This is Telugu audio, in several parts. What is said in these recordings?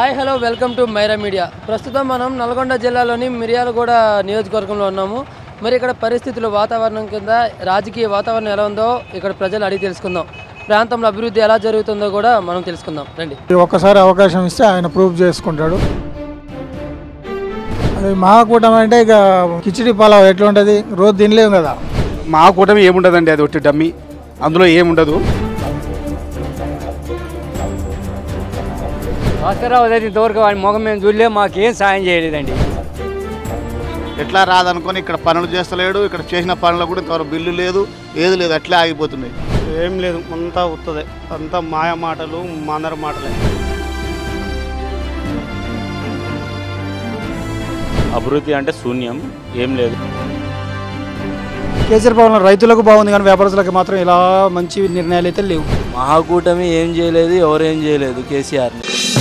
Hi hello welcome to Maira media ప్రస్తుతం మనం నల్గొండ జిల్లాలోని మిర్యాలగూడ నియోజకవర్గంలో ఉన్నాము మరి ఇక్కడ పరిస్థితులు వాతావరణం కింద రాజకీయ వాతావరణం ఎలా ఉందో ఇక్కడ ప్రజలు అడిగి తెలుసుకుందాం ప్రాంతంలో అభివృద్ధి ఎలా జరుగుతుందో కూడా మనం తెలుసుకుందాం రండి ఒక్కసారి అవకాశం ఇస్తే ఆయన ప్రూవ్ చేసుకుంటాడు అది మహాకూటమి అంటే ఇక కిచిడి పలావ్ ఎట్లా ఉంటుంది రోజు తినలేము కదా మా కూటమి ఏముండదండి అది ఒట్టి డమ్మి అందులో ఏముండదు భాస్కరరావు అయితే ఇంతవరకు వాడి మొగం మేము చూడలే మాకేం సాయం చేయలేదండి ఎట్లా రాదనుకొని ఇక్కడ పనులు చేస్తలేడు ఇక్కడ చేసిన పనులు కూడా ఇంతవరకు బిల్లు లేదు ఏది లేదు అట్లే ఆగిపోతున్నాయి ఏం లేదు అంతా ఉత్తదే అంతా మాయ మాటలు మందర మాటలే అభివృద్ధి అంటే శూన్యం ఏం లేదు కేసీఆర్ పాలన రైతులకు బాగుంది కానీ వ్యాపారస్తులకు మాత్రం ఇలా మంచి నిర్ణయాలు అయితే లేవు మహాకూటమి ఏం చేయలేదు ఎవరేం చేయలేదు కేసీఆర్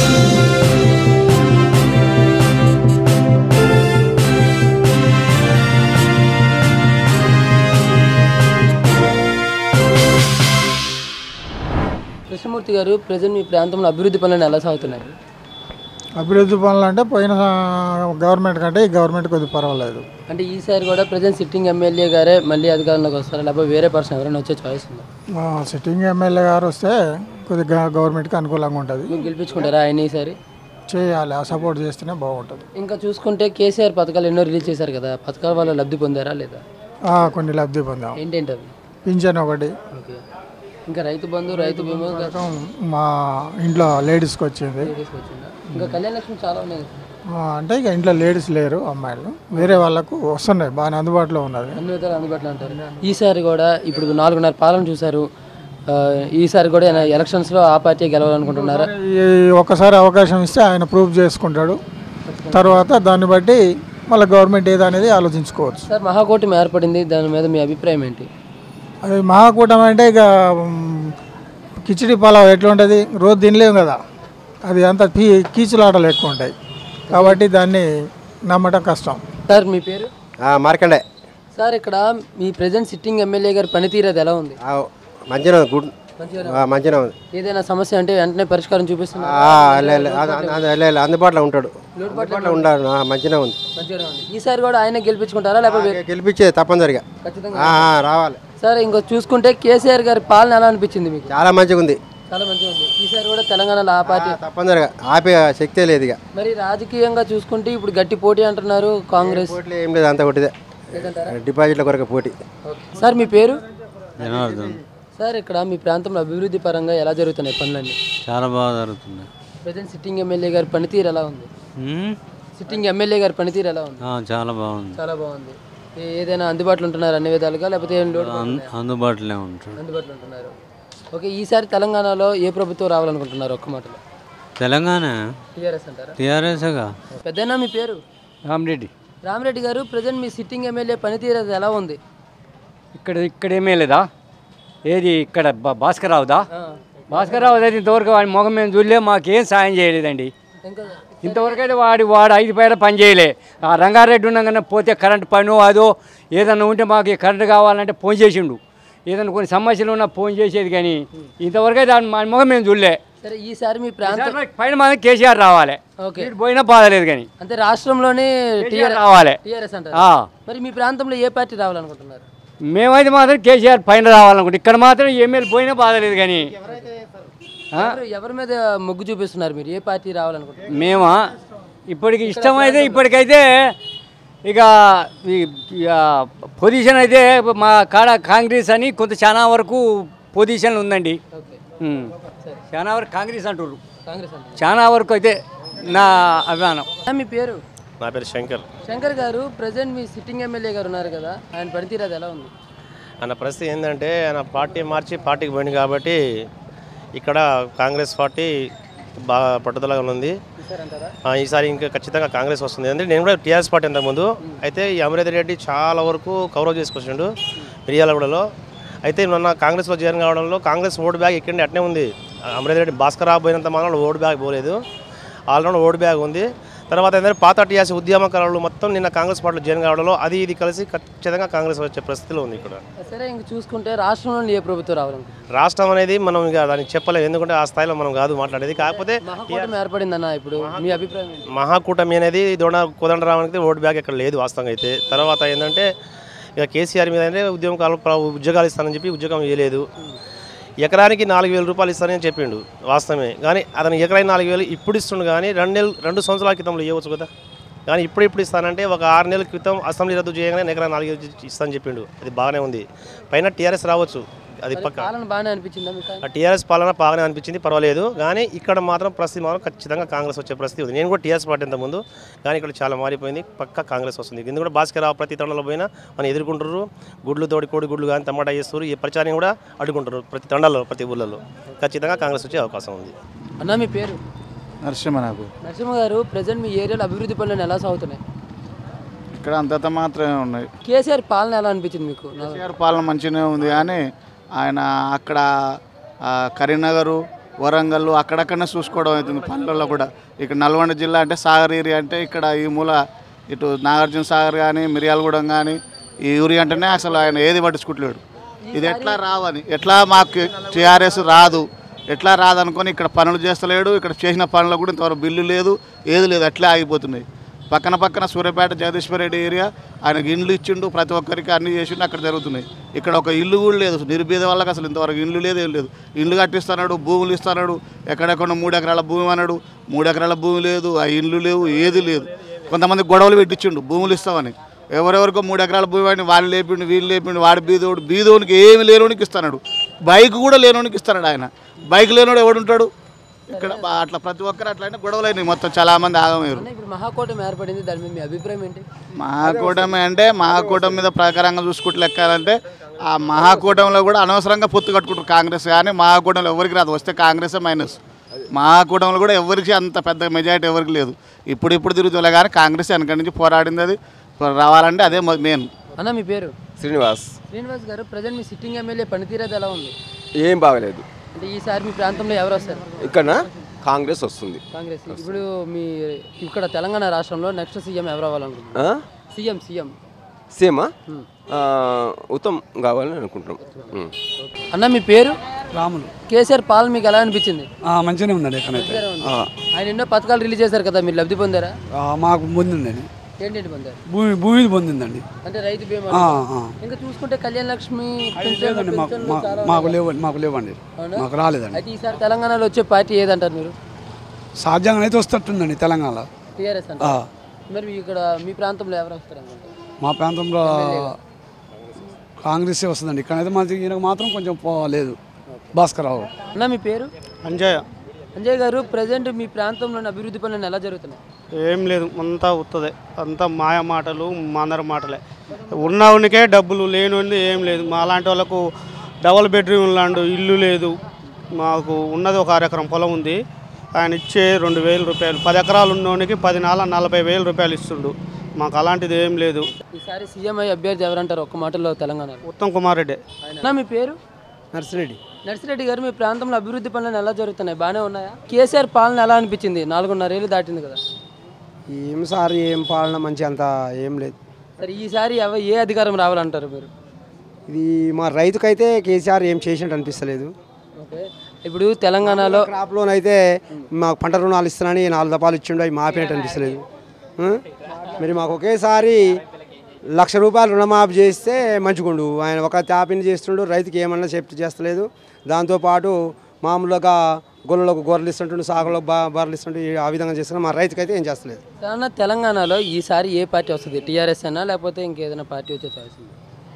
కృష్ణమూర్తి గారు ప్రజెంట్ మీ ప్రాంతంలో అభివృద్ధి పనులు ఎలా సాగుతున్నాయి అభివృద్ధి పనులు అంటే పోయిన గవర్నమెంట్ కంటే ఈ గవర్నమెంట్ కొద్దిగా పర్వాలేదు అంటే ఈసారి కూడా ప్రజెంట్ సిట్టింగ్ ఎమ్మెల్యే గారే మళ్ళీ అధికారంలోకి వస్తారా లేకపోతే వేరే పర్సన్ ఎవరైనా వచ్చే చాయిస్ ఉందా ఆ, సిట్టింగ్ ఎమ్మెల్యే గారు వస్తే కొద్దిగా గవర్నమెంట్కి అనుకూలంగా ఉంటుంది మీరు గెలిపించుకుంటారా ఆయన ఈసారి చేయాలి ఆ సపోర్ట్ చేస్తేనే బాగుంటుంది ఇంకా చూసుకుంటే కేసీఆర్ పథకాలు ఎన్నో రిలీజ్ చేశారు కదా పథకాల వల్ల లబ్ధి పొందారా లేదా ఆ, కొన్ని లబ్ధి పొందాం ఏంటంటే అవి పింఛన్ ఒకటి ఓకే ఇంకా రైతు బంధు రైతు బీమా ఇంకా పథకం మా ఇంట్లో లేడీస్కి వచ్చింది తీసుకొచ్చిందా ఇంకా కళ్యాణ లక్ష్మి చాలా ఉన్నాయి కదా. ఆ, అంటే ఇక ఇంట్లో లేడీస్ లేరు అమ్మాయిలు వేరే వాళ్ళకు వస్తున్నాయి బాగానే అందుబాటులో ఉన్నది అన్ని విధాలు అందుబాటులో ఉంటారు ఈసారి కూడా ఇప్పుడు నాలుగున్నర పాలన చూశారు ఆ, ఈసారి కూడా ఎల- ఎలక్షన్స్లో ఆ పార్టీ గెలవాలనుకుంటున్నారా ఈ ఒక్కసారి అవకాశం ఇస్తే ఆయన ప్రూవ్ చేసుకుంటాడు తర్వాత దాన్ని బట్టి మళ్ళీ గవర్నమెంట్ ఏది అనేది ఆలోచించుకోవచ్చు సార్ మహాకూటమి ఏర్పడింది దాని మీద మీ అభిప్రాయం ఏంటి అది మహాకూటమి అంటే ఇక మ్, కిచిడి పలావ్ ఎట్లా ఉంటుంది రోజు తినలేము కదా అది అంత పీ కీచులాటలు ఎక్కువ ఉంటాయి కాబట్టి దాన్ని నమ్మటం కష్టం సార్ మీ పేరు మార్కండే సార్ ఇక్కడ మీ ప్రజెంట్ సిట్టింగ్ ఎమ్మెల్యే గారి పనితీరు అది ఎలా ఉంది మంచిగా ఉంది గుడ్ మంచిగా ఆ, మంచిగా ఉంది ఏదైనా సమస్య అంటే వెంటనే పరిష్కారం చూపిస్తున్నారు ఆ, లే, లే, అది- అది- అది- లే, లే, అందుబాటులో ఉంటాడు అందుబాటులో ఉండాలి ఆ, మంచిగా ఉంది మంచిగానే ఉంది ఈసారి కూడా ఆయన గెలిపించుకుంటారా లేకపోతే వేరే- గెలిపించేది తప్పనిసరిగా ఖచ్చితంగా ఆ, ఆ, రావాలి సార్ ఇంకో చూసుకుంటే కేసీఆర్ గారి పాలన ఎలా అనిపించింది మీకు చాలా మంచిగా ఉంది చాలా మంచిగా ఉంది ఈసారి కూడా తెలంగాణలో ఆ పార్టీ తప్పనిసరిగా ఆపే శక్తే లేదు ఇక మరి రాజకీయంగా చూసుకుంటే ఇప్పుడు గట్టి పోటీ అంటున్నారు కాంగ్రెస్ పోటీ ఏం లేదు అంత ఒకటిదే డిపాజిట్ల కొరకు పోటీ సార్ మీ పేరు జనార్దన్ సార్ ఇక్కడ మీ ప్రాంతంలో అభివృద్ధి పరంగా ఎలా జరుగుతున్నాయి పనులన్నీ చాలా బాగా జరుగుతుంది ప్రజెంట్ సిట్టింగ్ ఎమ్మెల్యే గారి పనితీరు ఎలా ఉంది మ్మ్? సిట్టింగ్ ఎమ్మెల్యే గారి పనితీరు ఎలా ఉంది ఆ, చాలా బాగుంది చాలా బాగుంది ఏ- ఏదైనా అందుబాటులో ఉంటున్నారు అన్ని విధాలుగా లేకపోతే ఏం లోటు అన్- అందుబాటులో ఉంటాడు అందుబాటులో ఉంటున్నారు ఓకే ఈసారి తెలంగాణలో ఏ ప్రభుత్వం రావాలనుకుంటున్నారు ఒక్క మాటలో తెలంగాణ టీఆర్ఎస్ అంటారా టీఆర్ఎస్గా పెద్దనా మీ పేరు రామరెడ్డి రామరెడ్డి గారు ప్రజెంట్ మీ సిట్టింగ్ ఎమ్మెల్యే పనితీరు అది ఎలా ఉంది ఇక్కడ ఇక్కడ ఏమీ లేదా ఏది ఇక్కడ బా- భాస్కరరావుదా భాస్కరరావు అయితే ఇంతవరకు వాడి మొగం మేము చూడలే మాకేం సాయం చేయలేదండి ఇంకా ఇంతవరకు అయితే వాడి వాడు ఐదు పైన పని చేయలే ఆ రంగారెడ్డి ఉండగానే పోతే కరెంట్ పను అదో ఏదన్నా ఉంటే మాకు ఈ కరెంట్ కావాలంటే ఫోన్ చేసిండు ఏదైనా కొన్ని సమస్యలు ఉన్నా ఫోన్ చేసేది కానీ ఇంతవరకు అయితే వాడి మా మొగం మేము చూడలే సరే ఈసారి మీ ప్రాంతం ఈసారి మనకి పైన మాత్రం కేసీఆర్ రావాలి ఓకే ఇటు పోయినా బాధలేదు కానీ అంటే రాష్ట్రంలోనే కేసీఆర్ రావాలి టీఆర్ఎస్ అంటారు ఆ. మరి మీ ప్రాంతంలో ఏ పార్టీ రావాలనుకుంటున్నారు మేమైతే మాత్రం కేసీఆర్ పైన రావాలనుకుంటే ఇక్కడ మాత్రం ఎమ్మెల్యే పోయినా బాధలేదు కానీ ఆ? ఎవరు- ఎవరి మీద మొగ్గు చూపిస్తున్నారు మీరు ఏ పార్టీ రావాలనుకుంటున్నారు మేమా ఇప్పటికి ఇష్టమైతే ఇప్పటికైతే ఇక ఈ ఇక పొజిషన్ అయితే మా కాడ కాంగ్రెస్ అని కొంత చాలా వరకు పొజిషన్ ఉందండి ఓకే ఉమ్. చాలా వరకు కాంగ్రెస్ అంటుర్రు కాంగ్రెస్ అంటారు చాలా వరకు అయితే నా అభిమానం మీ పేరు నా పేరు శంకర్ శంకర్ గారు ప్రజెంట్ మీ సిట్టింగ్ ఎమ్మెల్యే గారు ఉన్నారు కదా ఆయన పనితీరు అది ఎలా ఉంది ఆయన పరిస్థితి ఏంటంటే ఆయన పార్టీ మార్చి పార్టీకి పోయింది కాబట్టి ఇక్కడ కాంగ్రెస్ పార్టీ బాగా పట్టుదలగా ఉంది ఈసారి అంటారా ఆ, ఈసారి ఇంకా ఖచ్చితంగా కాంగ్రెస్ వస్తుంది అంటే నేను కూడా టీఆర్ఎస్ పార్టీ అంతకుముందు అయితే ఈ అమరేందర్ రెడ్డి చాలా వరకు కవరేజ్ చేసుకొచ్చిండు మిర్యాలగూడలో అయితే మొన్న కాంగ్రెస్లో జాయిన్ కావడంలో కాంగ్రెస్ ఓటు బ్యాగ్ ఎక్కండి అట్నే ఉంది అమరేందర్ రెడ్డి భాస్కర్ రావు పోయినంత మాత్రం ఓటు బ్యాగ్ పోలేదు ఆల్రౌండ్ ఓటు బ్యాగ్ ఉంది తర్వాత ఏంటంటే పాత టీఆర్ఎస్ ఉద్యమకారులు మొత్తం నిన్న కాంగ్రెస్ పార్టీలో జాయిన్ కావడంలో అది ఇది కలిసి ఖచ్చితంగా కాంగ్రెస్ వచ్చే పరిస్థితిలో ఉంది ఇక్కడ సరే ఇంక చూసుకుంటే రాష్ట్రంలో ఏ ప్రభుత్వం రావాలనుకుంటున్నారు రాష్ట్రం అనేది మనం ఇక దానికి చెప్పలేము ఎందుకంటే ఆ స్థాయిలో మనం కాదు మాట్లాడేది కాకపోతే మహాకూటమి ఏర్పడిందన్న ఇప్పుడు మీ అభిప్రాయం ఏంటి? మహాకూటమి అనేది దొండ కోదండరామానికి ఓటు బ్యాగ్ ఇక్కడ లేదు వాస్తవంగా అయితే తర్వాత ఏంటంటే ఇక కేసీఆర్ మీద అంటే ఉద్యోగాలు ఉద్యోగాలు ఇస్తానని చెప్పి ఉద్యోగం ఇవ్వలేదు ఎకరానికి నాలుగు వేల రూపాయలు ఇస్తానని చెప్పిండు వాస్తవమే కానీ అతను ఎకరానికి నాలుగు వేలు ఇప్పుడు ఇస్తుండు కానీ రెండు నెలలు రెండు సంవత్సరాల క్రితంలో ఇవ్వచ్చు కదా కానీ ఇప్పుడు ఇప్పుడు ఇస్తానంటే ఒక ఆరు నెలల క్రితం అసెంబ్లీ రద్దు చేయగానే ఎకరా నాలుగు వేలు ఇస్తానని చెప్పిండు అది బాగానే ఉంది పైన టీఆర్ఎస్ రావచ్చు అది పక్క పాలన బాగానే అనిపించిందా మీకు ఆ టీఆర్ఎస్ పాలన బాగానే అనిపించింది పర్వాలేదు కానీ ఇక్కడ మాత్రం పరిస్థితి మాత్రం ఖచ్చితంగా కాంగ్రెస్ వచ్చే పరిస్థితి ఉంది నేను కూడా టీఆర్ఎస్ పార్టీ ఇంత ముందు కానీ ఇక్కడ చాలా మారిపోయింది పక్క కాంగ్రెస్ వస్తుంది ఎందుకు కూడా భాస్కర్ రావు ప్రతి తండలో పోయినా మనం ఎదుర్కొంటారు గుడ్లు తోడి కోడి గుడ్లు కానీ టమాటా చేస్తారు ఈ ప్రచారం కూడా అడ్డుకుంటారు ప్రతి తండాల్లో ప్రతి ఊళ్ళలో ఖచ్చితంగా కాంగ్రెస్ వచ్చే అవకాశం ఉంది అన్న మీ పేరు నరసింహ నాకు నరసింహ గారు ప్రజెంట్ మీ ఏరియాలో అభివృద్ధి పనులు ఎలా సాగుతున్నాయి ఇక్కడ అంతంత మాత్రమే ఉన్నాయి కేసీఆర్ పాలన ఎలా అనిపించింది మీకు కేసీఆర్ పాలన మంచిగానే ఉంది కానీ ఆయన అక్కడ ఆ, కరీంనగర్ వరంగల్ అక్కడక్కడనే చూసుకోవడం అవుతుంది పనులలో కూడా ఇక్కడ నల్గొండ జిల్లా అంటే సాగర్ ఏరియా అంటే ఇక్కడ ఈ మూల ఇటు నాగార్జున సాగర్ కానీ మిర్యాలగూడెం కానీ ఈ ఊరి అంటేనే అసలు ఆయన ఏది పట్టించుకుంటలేడు ఇది ఎట్లా రావని ఎట్లా మాకు టీఆర్ఎస్ రాదు ఎట్లా రాదనుకొని ఇక్కడ పనులు చేస్తలేడు ఇక్కడ చేసిన పనులు కూడా ఇంతవరకు బిల్లు లేదు ఏది లేదు అట్లే ఆగిపోతున్నాయి పక్కన పక్కన సూర్యాపేట జగదీశ్వర రెడ్డి ఏరియా ఆయనకి ఇండ్లు ఇచ్చిండు ప్రతి ఒక్కరికి అన్ని చేసిండు అక్కడ జరుగుతున్నాయి ఇక్కడ ఒక ఇల్లు కూడా లేదు నిర్బీద వాళ్ళకి అసలు ఇంతవరకు ఇల్లు లేదు ఏం లేదు ఇల్లు కట్టిస్తున్నాడు భూములు ఇస్తున్నాడు ఎక్కడెక్కడ మూడు ఎకరాల భూమి అన్నాడు మూడు ఎకరాల భూమి లేదు ఆ ఇల్లు లేవు ఏది లేదు కొంతమంది గొడవలు పెట్టించిండు భూములు ఇస్తామని ఎవరెవరికో మూడు ఎకరాల భూమి వాడిని వాళ్ళు లేపిండు వీళ్ళు లేపిండు వాడి బీదోడు బీదోనికి ఏమి లేనోనికి ఇస్తున్నాడు బైక్ కూడా లేనోనికి ఇస్తున్నాడు ఆయన బైక్ లేనోడు ఎవడుంటాడు ఇక్కడ బా- అట్లా ప్రతి ఒక్కరు అట్లయినా గొడవలైనాయి మొత్తం చాలా మంది ఆగమయ్యారు అన్న ఇప్పుడు మహాకూటమి ఏర్పడింది దాని మీద మీ అభిప్రాయం ఏంటి మహాకూటమి అంటే మహాకూటమి మీద ప్రకారంగా చూసుకుంటూ లెక్కాలంటే ఆ మహాకూటమిలో కూడా అనవసరంగా పొత్తు కట్టుకుంటారు కాంగ్రెస్ కానీ మహాకూటమిలో ఎవరికి రాదు వస్తే కాంగ్రెస్ మైనస్ మహాకూటమిలో కూడా ఎవరికి అంత పెద్ద మెజారిటీ ఎవరికి లేదు ఇప్పుడు ఇప్పుడు తిరుగుతుందిలే కానీ కాంగ్రెస్ వెనక నుంచి పోరాడింది అది ఇప్పుడు రావాలంటే అదే మెయిన్ అన్న మీ పేరు శ్రీనివాస్ శ్రీనివాస్ గారు ప్రజెంట్ మీ సిట్టింగ్ ఎమ్మెల్యే పనితీరేది ఎలా ఉంది ఏం బాగలేదు అంటే ఈసారి మీ ప్రాంతంలో ఎవరు వస్తారు ఇక్కడ కాంగ్రెస్ వస్తుంది కాంగ్రెస్ ఇప్పుడు మీ ఇక్కడ తెలంగాణ రాష్ట్రంలో నెక్స్ట్ సీఎం ఎవరు అవ్వాలనుకుంటున్నారు ఆ? సీఎం సీఎం సేమా ఆ, ఉత్తమ్ కావాలని అనుకుంటున్నాం ఉం. అన్న మీ పేరు రాములు కేసీఆర్ పాలన మీకు ఎలా అనిపించింది మంచిగానే ఉందండి ఎక్కడైతే మంచిగానే ఉంది. ఆయన ఎన్నో పథకాలు రిలీజ్ చేశారు కదా మీరు లబ్ధి పొందారా మాకు పొందిందండి ఏంటంటి పొందారు భూమి భూమి పొందిందండి అంటే రైతు బీమా ఆ, ఆ. ఇంకా చూసుకుంటే కళ్యాణ లక్ష్మి అది పెన్షన్లు, లేదండి మాకు పెన్షన్లు మా- చాలా మాకు ఉన్నాయి. లేవండి మాకు లేవండి అవునా? మాకు రాలేదండి అయితే ఈసారి తెలంగాణలో వచ్చే పార్టీ ఏదంటారు మీరు సాధ్యంగా అయితే వస్తట్టుందండి తెలంగాణలో టీఆర్ఎస్ ఆ. అంటారు మరి మీ ఇక్కడ మీ ప్రాంతంలో ఎవరు వస్తారు అనుకుంటారు మా ప్రాంతంలో కాంగ్రెస్ వస్తుందండి ఇక్కడైతే మాకు ఈయనకు మాత్రం కొంచెం పో- లేదు భాస్కర్ రావు అన్న మీ పేరు అంజయ్య అంజయ్ గారు ప్రజెంట్ మీ ప్రాంతంలోని అభివృద్ధి పనులు ఎలా జరుగుతున్నాయి ఏం లేదు అంతా ఉత్తదే అంతా మాయ మాటలు మందర మాటలే ఉన్న ఉనికే డబ్బులు లేని ఏం లేదు మా లాంటి వాళ్ళకు డబల్ బెడ్రూమ్ లాంటి ఇల్లు లేదు మాకు ఉన్నది ఒక అరెకరం పొలం ఉంది ఆయన ఇచ్చే రెండు వేల రూపాయలు పది ఎకరాలు ఉన్నోనికి పది నాల నలభై వేల రూపాయలు ఇస్తుండు మాకు అలాంటిది ఏం లేదు ఈసారి సీఎం అయ్యే అభ్యర్థి ఎవరంటారు ఒక్క మాటలో తెలంగాణ ఉత్తమ్ కుమార్ రెడ్డి అన్న మీ పేరు నర్సిరెడ్డి నర్సిరెడ్డి గారు మీ ప్రాంతంలో అభివృద్ధి పనులు ఎలా జరుగుతున్నాయి బాగానే ఉన్నాయా కేసీఆర్ పాలన ఎలా అనిపించింది నాలుగున్నర ఏళ్ళు దాటింది కదా ఏం సార్ ఏం పాలన మంచి అంత ఏం లేదు సరే ఈసారి ఎవ ఏ అధికారం రావాలంటారు మీరు ఇది మా రైతుకైతే కేసీఆర్ ఏం చేసినట్టు అనిపిస్తలేదు ఓకే ఇప్పుడు తెలంగాణలో క్రాప్ లోన్ అయితే మాకు పంట రుణాలు ఇస్తున్నానని నాలుగు దఫాలు ఇచ్చిండు అవి మాపినట్టు అనిపిస్తలేదు ఆ? మరి మాకు ఒకేసారి లక్ష రూపాయలు రుణమాఫీ చేస్తే మంచిగుండు ఆయన ఒక తాపిని చేస్తుండు రైతుకి ఏమన్నా సేఫ్టీ చేస్తలేదు దాంతోపాటు మామూలుగా గొర్రెలకు గొర్రెలు ఇస్తుంటుండు సాగులకు బా బర్రెలు ఇస్తుంటే ఆ విధంగా చేస్తున్నా మా రైతుకైతే ఏం చేస్తలేదు తెలంగాణ తెలంగాణలో ఈసారి ఏ పార్టీ వస్తుంది టీఆర్ఎస్ అయినా లేకపోతే ఇంకేదైనా పార్టీ వచ్చే ఛాయిస్ ఉంది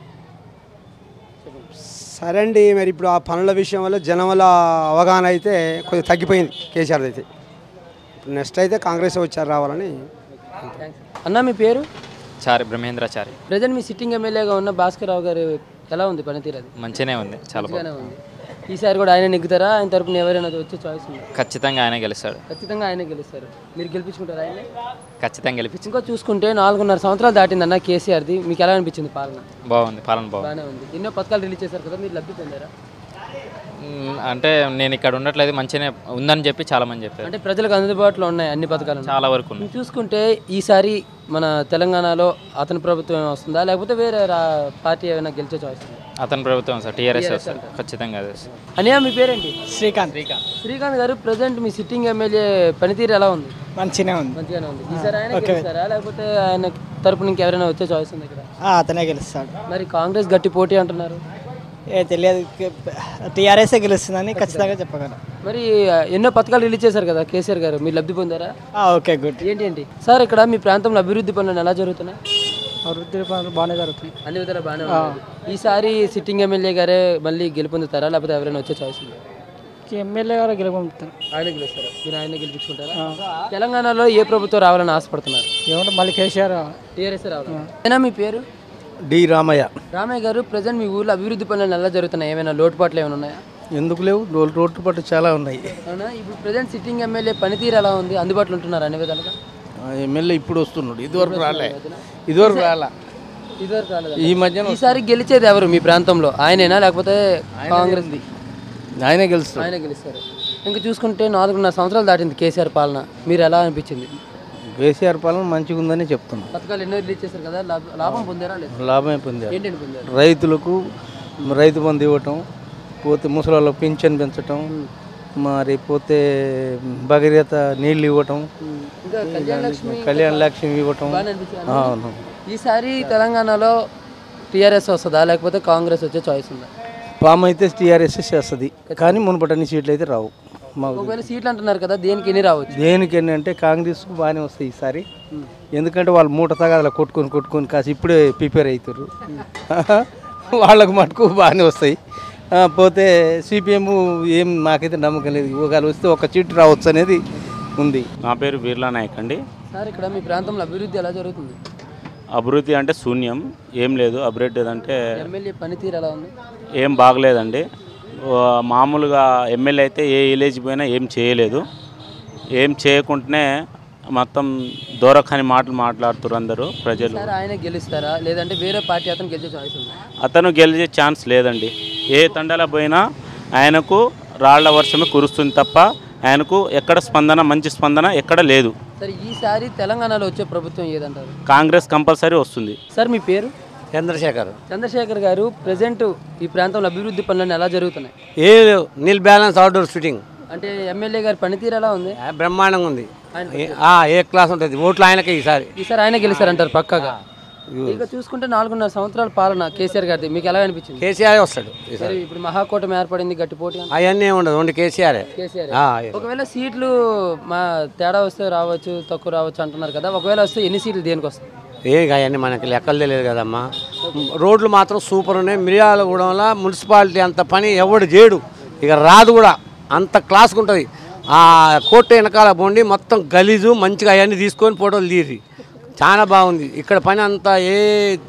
సరే అండి మరి ఇప్పుడు ఆ పనుల విషయం వల్ల జనం అవగాహన అయితే కొద్దిగా తగ్గిపోయింది కేసీఆర్ అయితే ఇప్పుడు నెక్స్ట్ అయితే కాంగ్రెస్ వచ్చారు రావాలని అన్న మీ పేరు చారి బ్రహ్మేంద్రాచారి ప్రజెంట్ మీ సిట్టింగ్ ఎమ్మెల్యేగా ఉన్న భాస్కర్ రావు గారు ఎలా ఉంది పనితీరు అది మంచిగానే ఉంది చాలా మంచిగానే బాగుంది ఉంది ఈసారి కూడా ఆయన నెగ్గుతారా ఆయన తరపున ఎవరైనా వచ్చే చాయిస్ ఉంది ఖచ్చితంగా ఆయన గెలుస్తాడు ఖచ్చితంగా ఆయనే గెలుస్తారు మీరు గెలిపించుకుంటారా ఆయనే ఖచ్చితంగా గెలిపించి ఇంకో చూసుకుంటే నాలుగున్నర సంవత్సరాలు దాటిందన్న కేసీఆర్ది మీకు ఎలా అనిపించింది పాలన బాగుంది పాలన బాగుంది బాగానే ఉంది ఎన్నో పథకాలు రిలీజ్ చేశారు కదా మీరు లబ్ధి పొందారా మ్, అంటే నేను ఇక్కడ ఉండట్లేదు మంచిగానే ఉందని చెప్పి చాలా మంది చెప్పారు అంటే ప్రజలకు అందుబాటులో ఉన్నాయి అన్ని పథకాలు చాలా వరకు ఉన్నాయి. చూసుకుంటే ఈసారి మన తెలంగాణలో అతని ప్రభుత్వం వస్తుందా లేకపోతే వేరే రా పార్టీ ఏమైనా గెలిచే చాయిస్ ఉందా? అతని ప్రభుత్వం సార్ టీఆర్ఎస్ TRS వస్తారు అంటారు. ఖచ్చితంగా అదే సార్ అనియా మీ పేరేంటి శ్రీకాంత్ శ్రీకాంత్ గారు ప్రజెంట్ మీ సిట్టింగ్ ఎమ్మెల్యే పనితీరు ఎలా ఉంది మంచిగానే ఉంది మంచిగానే ఉంది ఈసారి ఆయన ఓకే. గెలుస్తారా లేకపోతే ఆయన తరపు నుంచి ఎవరైనా వచ్చే చాయిస్ ఉంది ఇక్కడ ఆ, అతనే గెలుస్తాడు మరి కాంగ్రెస్ గట్టి పోటీ అంటున్నారు ఏ తెలియదు టీఆర్ఎస్ఏ గెలుస్తుందని ఖచ్చితంగా చెప్పగలను మరి ఆ, ఎన్నో పథకాలు రిలీజ్ చేశారు కదా కేసీఆర్ గారు మీరు లబ్ధి పొందారా ఓకే గుడ్ ఏంటి ఏంటి సార్ ఇక్కడ మీ ప్రాంతంలో అభివృద్ధి పనులు ఎలా జరుగుతున్నాయి అభివృద్ధి పనులు బాగానే జరుగుతాయి అన్ని విధాలు బాగానే ఆ. ఉన్నాయి ఈసారి సిట్టింగ్ ఎమ్మెల్యే గారే మళ్ళీ గెలుపొందుతారా లేకపోతే ఎవరైనా వచ్చే చాయిస్ ఉందా ఎమ్మెల్యే గారు గెలుపుతారు ఆయన గెలుస్తారా మీరు ఆయన గెలిపించుకుంటారా తెలంగాణలో ఏ ప్రభుత్వం రావాలని ఆశపడుతున్నారు ఏమంటే మళ్ళీ కేసీఆర్ టీఆర్ఎస్ రావాలి అయినా మీ పేరు డి రామయ్య రామయ్య గారు ప్రజెంట్ మీ ఊర్లో అభివృద్ధి పనులు ఎలా జరుగుతున్నాయి ఏమైనా లోటుపాట్లు ఏమైనా ఉన్నాయా ఎందుకు లేవు రోడ్డు రోడ్డు పట్టు చాలా ఉన్నాయి అవునా ఇప్పుడు ప్రజెంట్ సిట్టింగ్ ఎమ్మెల్యే పనితీరు ఎలా ఉంది అందుబాటులో ఉంటున్నారు అన్ని విధాలుగా ఆ ఎమ్మెల్యే ఇప్పుడు వస్తున్నాడు ఇదివరకు రాలే ఇదివరకు రాలా ఇదివరకు రాలేదా? ఈ మధ్యన ఈసారి గెలిచేది ఎవరు మీ ప్రాంతంలో ఆయనేనా లేకపోతే కాంగ్రెస్ ఆయనే గెలుస్తాడు ఆయన గెలుస్తారు ఇంకా చూసుకుంటే నాలుగున్నర సంవత్సరాలు దాటింది కేసీఆర్ పాలన మీరు ఎలా అనిపించింది కేసీఆర్ పాలన మంచిగా ఉందని చెప్తున్నాం పథకాలు ఎన్నో రిలీజ్ చేశారు కదా లాభ- లాభం పొందారా లేదు లాభమే పొందారు ఏంటండి పొందారు రైతులకు రైతు బంధు ఇవ్వటం పోతే ముసలి పింఛన్ పెంచటం మరి పోతే భగీరథ నీళ్ళు ఇవ్వటం ఇంకా కళ్యాణ లక్ష్మి కళ్యాణ లక్ష్మి ఇవ్వటం బాగానే అనిపించిందా? అవును ఈసారి తెలంగాణలో టీఆర్ఎస్ వస్తుందా లేకపోతే కాంగ్రెస్ వచ్చే చాయిస్ ఉందా పామ్ అయితే టీఆర్ఎస్ చేస్తుంది కానీ మునుపటన్ని సీట్లు అయితే రావు మాకు ఒకవేళ సీట్లు అంటున్నారు కదా దేనికి ఎన్ని రావచ్చు దేనికి అంటే కాంగ్రెస్ బాగానే వస్తాయి ఈసారి ఎందుకంటే వాళ్ళు మూట తగాదల కొట్టుకొని కొట్టుకొని కాసి ఇప్పుడే ప్రిపేర్ అవుతారు వాళ్ళకు మటుకు బాగానే వస్తాయి ఆ, పోతే సిపిఎం ఏం మాకైతే నమ్మకం లేదు ఒకవేళ వస్తే ఒక సీట్ రావచ్చు అనేది ఉంది నా పేరు వీర్లా నాయక్ అండి సార్ ఇక్కడ మీ ప్రాంతంలో అభివృద్ధి ఎలా జరుగుతుంది అభివృద్ధి అంటే శూన్యం ఏం లేదు అభివృద్ధి అంటే ఎమ్మెల్యే పనితీరు ఎలా ఉంది ఏం బాగలేదండి ఆ, మామూలుగా ఎమ్మెల్యే అయితే ఏ విలేజ్ పోయినా ఏం చేయలేదు ఏం చేయకుండానే మొత్తం దూరఖాని మాటలు మాట్లాడుతున్నారు అందరూ ప్రజలు సార్ ఆయన గెలుస్తారా లేదంటే వేరే పార్టీ అతను గెలిచే చాయిస్ ఉందా అతను గెలిచే ఛాన్స్ లేదండి ఏ తండాల పోయినా ఆయనకు రాళ్ల వర్షమే కురుస్తుంది తప్ప ఆయనకు ఎక్కడ స్పందన మంచి స్పందన ఎక్కడ లేదు సార్ ఈసారి తెలంగాణలో వచ్చే ప్రభుత్వం ఏదంటారు కాంగ్రెస్ కంపల్సరీ వస్తుంది సార్ మీ పేరు చంద్రశేఖర్ చంద్రశేఖర్ గారు ప్రజెంట్ ఈ ప్రాంతంలో అభివృద్ధి పనులను ఎలా జరుగుతున్నాయి ఏ నీల్ బ్యాలెన్స్ అవుట్డోర్ షూటింగ్ అంటే ఎమ్మెల్యే గారి పనితీరు ఎలా ఉంది బ్రహ్మాండంగా ఉంది ఏ- ఆ, ఏ క్లాస్ ఉంటుంది ఓట్లు ఆయనకే ఈసారి ఈసారి ఆయన గెలిచారంటారు పక్కగా ఇక చూసుకుంటే నాలుగున్నర సంవత్సరాల పాలన కేసీఆర్ గారిది మీకు ఎలా అనిపించింది కేసీఆర్ వస్తాడు ఈసారి సరే, ఇప్పుడు మహాకూటమి ఏర్పడింది గట్టి పోటీ అంటారు. అవన్నీ ఉండదు ఓన్లీ కేసీఆర్ కేసీఆర్ ఒకవేళ సీట్లు మా తేడా వస్తే రావచ్చు తక్కువ రావచ్చు అంటున్నారు కదా ఒకవేళ వస్తే ఎన్ని సీట్లు దేనికి వస్తాయి ఏ అవన్నీ మనకి లెక్కలు తెలియదు కదమ్మా రోడ్లు మాత్రం సూపర్ ఉన్నాయి మిర్యాలగూడెంలో మున్సిపాలిటీ అంత పని ఎవడు చేయడు ఇక రాదు కూడా అంత క్లాస్గా ఉంటుంది ఆ కోర్టు వెనకాల పోండి మొత్తం గలీజు మంచిగా అవన్నీ తీసుకొని ఫోటోలు తీరి చాలా బాగుంది ఇక్కడ పని అంతా ఏ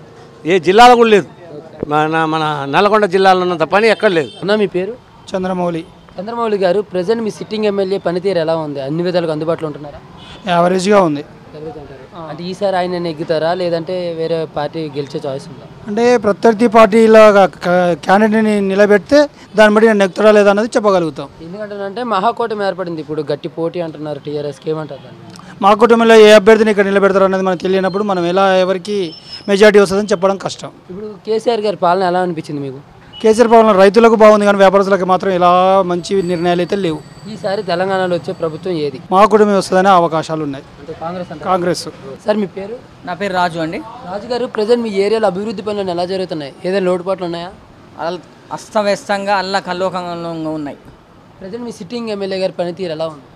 ఏ జిల్లాలో కూడా లేదు మన మన నల్గొండ జిల్లాలో ఉన్నంత పని ఎక్కడ లేదు అన్న మీ పేరు చంద్రమౌళి చంద్రమౌళి గారు ప్రజెంట్ మీ సిట్టింగ్ ఎమ్మెల్యే పనితీరు ఎలా ఉంది అన్ని విధాలుగా అందుబాటులో ఉంటున్నారా యావరేజ్గా ఉంది అంటే ఈసారి ఆయన నెగ్గుతారా లేదంటే వేరే పార్టీ గెలిచే చాయిస్ ఉందా అంటే ప్రత్యర్థి పార్టీల క్యాండిడేట్ని నిలబెడితే దాన్ని బట్టి నేను నెక్కుతారా లేదా అన్నది చెప్పగలుగుతాం ఎందుకంటే మహాకూటమి ఏర్పడింది ఇప్పుడు గట్టి పోటీ అంటున్నారు టీఆర్ఎస్కి ఏమంటారు దాన్ని మా కుటుంబంలో ఏ అభ్యర్థిని ఇక్కడ నిలబెడతారు అన్నది మనకు తెలియనప్పుడు మనం ఎలా ఎవరికి మెజారిటీ వస్తుందని చెప్పడం కష్టం ఇప్పుడు కేసీఆర్ గారి పాలన ఎలా అనిపించింది మీకు కేసీఆర్ పాలన రైతులకు బాగుంది కానీ వ్యాపారస్తులకు మాత్రం ఇలా మంచి నిర్ణయాలు అయితే లేవు ఈసారి తెలంగాణలో వచ్చే ప్రభుత్వం ఏది మా కుటుంబం వస్తుందనే అవకాశాలు ఉన్నాయి అంటే కాంగ్రెస్ అంటారా? కాంగ్రెస్ సార్ మీ పేరు నా పేరు రాజు అండి రాజు గారు ప్రజెంట్ మీ ఏరియాలో అభివృద్ధి పనులు ఎలా జరుగుతున్నాయి ఏదైనా లోటుపాట్లు ఉన్నాయా అల్ అస్తవ్యస్తంగా అల్ల కల్లోకంగా ఉన్నాయి ప్రజెంట్ మీ సిట్టింగ్ ఎమ్మెల్యే గారి పనితీరు ఎలా ఉంది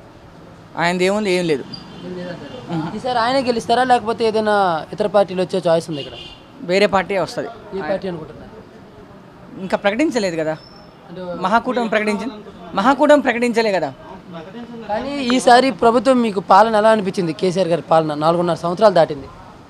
ఆయనది ఏముంది ఏం లేదు ఈసారి ఆయనే గెలుస్తారా లేకపోతే ఏదైనా ఇతర పార్టీలు వచ్చే చాయిస్ ఉంది ఇక్కడ వేరే పార్టీ వస్తుంది ఏ పార్టీ అనుకుంటున్నారు ఇంకా ప్రకటించలేదు కదా మహాకూటమి ప్రకటించింది మహాకూటమి ప్రకటించలే కదా కానీ ఈసారి ప్రభుత్వం మీకు పాలన ఎలా అనిపించింది కేసీఆర్ గారి పాలన నాలుగున్నర సంవత్సరాలు దాటింది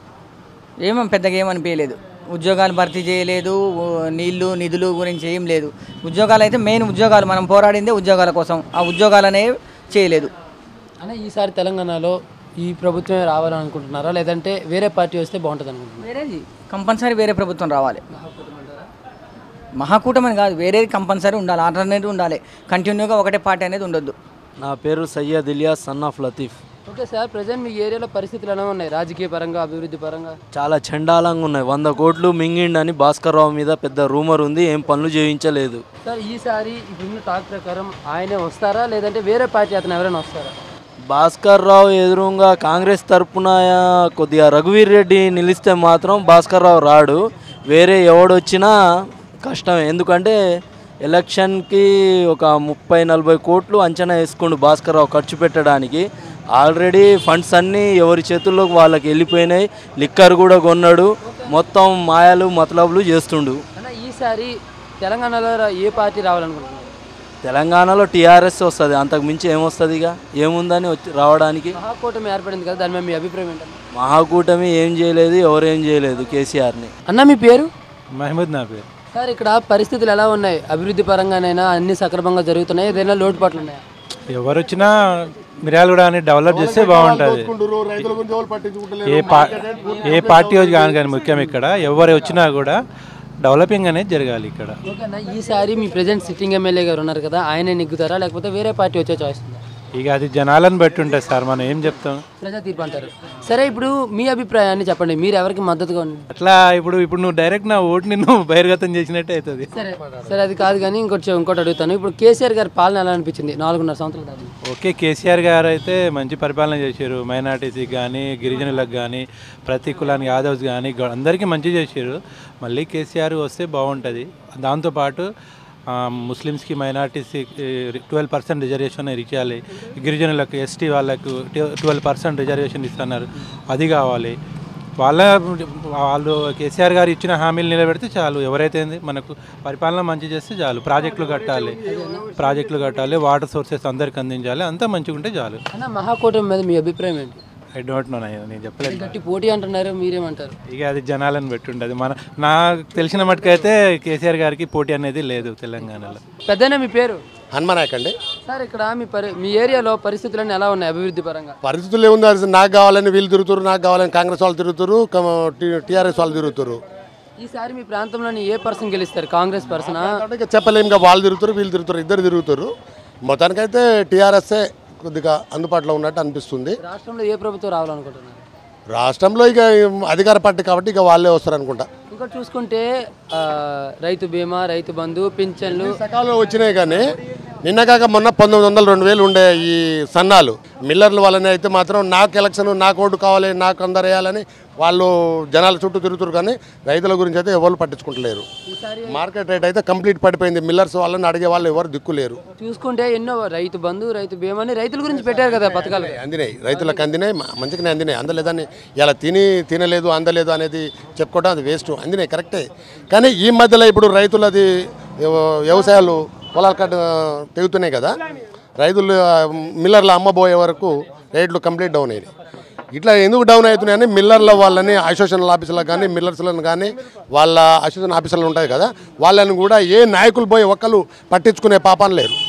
ఏమో పెద్దగా ఏమనిపించలేదు ఉద్యోగాలు భర్తీ చేయలేదు ఓ నీళ్లు నిధులు గురించి ఏం లేదు ఉద్యోగాలు అయితే మెయిన్ ఉద్యోగాలు మనం పోరాడిందే ఉద్యోగాల కోసం ఆ ఉద్యోగాలు అనేవి చేయలేదు అంటే ఈసారి తెలంగాణలో ఈ ప్రభుత్వమే రావాలని అనుకుంటున్నారా లేదంటే వేరే పార్టీ వస్తే బాగుంటుంది అనుకుంటున్నారా వేరేది కంపల్సరీ వేరే ప్రభుత్వం రావాలి మహాకూటమని కాదు వేరేది కంపల్సరీ ఉండాలి ఆల్టర్నేటివ్ ఉండాలి కంటిన్యూగా ఒకటే పార్టీ అనేది ఉండొద్దు నా పేరు Syed Ilyas son of Latif okay sir present మీ ఏరియాలో పరిస్థితులు ఎలా ఉన్నాయి రాజకీయ పరంగా అభివృద్ధి పరంగా చాలా చండాలంగా ఉన్నాయి వంద కోట్లు మింగిండని భాస్కర్ రావు మీద పెద్ద రూమర్ ఉంది ఏం పనులు చేయించలేదు సార్ ఈసారి ఇప్పుడున్న టాక్ ప్రకారం ఆయనే వస్తారా లేదంటే వేరే పార్టీ అతను ఎవరైనా వస్తారా భాస్కర్ రావు ఎదురుగా కాంగ్రెస్ తరపున కొద్దిగా రఘువీర్ రెడ్డి నిలిస్తే మాత్రం భాస్కర్ రావు రాడు వేరే ఎవడొచ్చినా కష్టమే ఎందుకంటే ఎలక్షన్కి ఒక ముప్పై నలభై కోట్లు అంచనా వేసుకుండు భాస్కర్ రావు ఖర్చు పెట్టడానికి ఆల్రెడీ ఫండ్స్ అన్నీ ఎవరి చేతుల్లోకి వాళ్ళకి వెళ్ళిపోయినాయి లిక్కర్ కూడా కొన్నాడు మొత్తం మాయలు మతలబులు చేస్తుండు అన్న ఈసారి తెలంగాణలో ఏ పార్టీ రావాలనుకుంటున్నారు తెలంగాణలో టీఆర్ఎస్ వస్తుంది అంతకు మించి ఏమొస్తుంది ఇక ఏముందని వచ్చి రావడానికి మహాకూటమి ఏర్పడింది కదా దాని మీద మీ అభిప్రాయం ఏంటన్నా మహాకూటమి ఏం చేయలేదు ఎవరేం చేయలేదు కేసీఆర్ని అన్న మీ పేరు మహమూద్ నా పేరు సార్ ఇక్కడ పరిస్థితులు ఎలా ఉన్నాయి అభివృద్ధి పరంగానైనా అన్ని సక్రమంగా జరుగుతున్నాయి ఏదైనా లోటుపాట్లు ఉన్నాయా ఎవరు వచ్చినా మిర్యాలగూడ అని డెవలప్ చేస్తే బాగుంటుంది ఏ పా ఏ పార్టీ వచ్చి కాను కానీ ముఖ్యం ఇక్కడ ఎవరు వచ్చినా కూడా డెవలపింగ్ అనేది జరగాలి ఇక్కడ ఓకేనా ఈసారి మీ ప్రెజెంట్ సిట్టింగ్ ఎమ్మెల్యే గారు ఉన్నారు కదా ఆయనే నెగ్గుతారా లేకపోతే వేరే పార్టీ వచ్చే చాయిస్ ఉందా ఇక అది జనాలను బట్టి ఉంటుంది సార్ మనం ఏం చెప్తాం ప్రజా తీర్పు అంటారు సరే ఇప్పుడు మీ అభిప్రాయాన్ని చెప్పండి మీరు ఎవరికి మద్దతుగా ఉంది అట్లా ఇప్పుడు ఇప్పుడు నువ్వు డైరెక్ట్ నా ఓటుని నువ్వు బహిర్గతం చేసినట్టే అవుతుంది సరే సరే అది కాదు కానీ ఇంకోటి ఇంకోటి అడుగుతాను ఇప్పుడు కేసీఆర్ గారి పాలన ఎలా అనిపించింది నాలుగున్నర సంవత్సరాలు దాటి ఓకే కేసీఆర్ గారు అయితే మంచి పరిపాలన చేశారు మైనార్టీస్కి కానీ గిరిజనులకు కానీ ప్రతి కులానికి యాదవ్స్ కానీ గ- అందరికీ మంచి చేశారు మళ్ళీ కేసీఆర్ వస్తే బాగుంటుంది దాంతోపాటు ఆ, ముస్లిమ్స్కి మైనార్టీస్కి ట్వెల్వ్ పర్సెంట్ రిజర్వేషన్ ఇచ్చేయాలి గిరిజనులకు ఎస్టీ వాళ్ళకు ట్వెల్వ్ పర్సెంట్ రిజర్వేషన్ ఇస్తున్నారు అది కావాలి వాళ్ళ వాళ్ళు కేసీఆర్ గారు ఇచ్చిన హామీలు నిలబెడితే చాలు ఎవరైతే ఏంది మనకు పరిపాలన మంచి చేస్తే చాలు ప్రాజెక్టులు కట్టాలి ప్రాజెక్టులు కట్టాలి వాటర్ సోర్సెస్ అందరికి అందించాలి అంతా మంచిగా ఉంటే చాలు అన్న మహాకూటమి మీద మీ అభిప్రాయం ఏంటి ఐ డోంట్ నో నేను చెప్పలేదు గట్టి పోటీ అంటున్నారు మీరేమంటారు ఇక అది జనాలను పెట్టి ఉంటుంది మన నాకు తెలిసిన మటుకైతే కేసీఆర్ గారికి పోటీ అనేది లేదు తెలంగాణలో పెద్దనే మీ పేరు హనుమనాయక్ అండి సార్ ఇక్కడ మీ పరి మీ ఏరియాలో పరిస్థితులన్నీ ఎలా ఉన్నాయి అభివృద్ధి పరంగా పరిస్థితులు ఏముంది అది నాకు కావాలని వీళ్ళు తిరుగుతారు నాకు కావాలని కాంగ్రెస్ వాళ్ళు తిరుగుతారు టీఆర్ఎస్ వాళ్ళు తిరుగుతారు ఈసారి మీ ప్రాంతంలోని ఏ పర్సన్ గెలుస్తారు కాంగ్రెస్ పర్సనా ఇక చెప్పలేము ఇంకా వాళ్ళు తిరుగుతారు వీళ్ళు తిరుగుతారు ఇద్దరు తిరుగుతారు మొత్తానికైతే టీఆర్ఎస్ఏ కొద్దిగా అందుబాటులో ఉన్నట్టు అనిపిస్తుంది రాష్ట్రంలో ఏ ప్రభుత్వం రావాలనుకుంటున్నారు రాష్ట్రంలో ఇక అధికార పార్టీ కాబట్టి ఇక వాళ్ళే వస్తారు అనుకుంటా ఇంకా చూసుకుంటే ఆ, రైతు బీమా రైతు బంధు పింఛన్లు సకాలంలో వచ్చినాయి కానీ నిన్న కాక మొన్న పంతొమ్మిది వందలు రెండు వేలు ఉండే ఈ సన్నాలు మిల్లర్ల వల్లనే అయితే మాత్రం నాకు ఎలక్షన్ నాకు ఓటు కావాలి నాకు అందరు వేయాలని వాళ్ళు జనాల చుట్టూ తిరుగుతారు కానీ రైతుల గురించి అయితే ఎవరు పట్టించుకుంటలేరు మార్కెట్ రేట్ అయితే కంప్లీట్ పడిపోయింది మిల్లర్స్ వాళ్ళని అడిగే వాళ్ళు ఎవరు దిక్కు లేరు చూసుకుంటే ఎన్నో రైతు బంధు రైతు బీమా అని రైతుల గురించి పెట్టారు కదా పథకాలు అందినాయి రైతులకు అందినాయి మ- మంచిగానే అందినాయి అందలేదని ఇలా తిని తినలేదు అందలేదు అనేది చెప్పుకోవడం అది వేస్ట్ అందినాయి కరెక్టే కానీ ఈ మధ్యలో ఇప్పుడు రైతులది వ్యవ- వ్యవసాయాలు పొలాలు కట్ట తెగుతున్నాయి కదా రైతులు ఆ, మిల్లర్లు అమ్మబోయే వరకు రేట్లు కంప్లీట్ డౌన్ అయినాయి ఇట్లా ఎందుకు డౌన్ అవుతున్నాయని మిల్లర్ల వాళ్ళని అసోసియేషన్ ఆఫీసులకు కానీ మిల్లర్స్లను కానీ వాళ్ళ అసోసియేషన్ ఆఫీసులు ఉంటాయి కదా వాళ్ళని కూడా ఏ నాయకులు పోయి ఒక్కరు పట్టించుకునే పాపం లేరు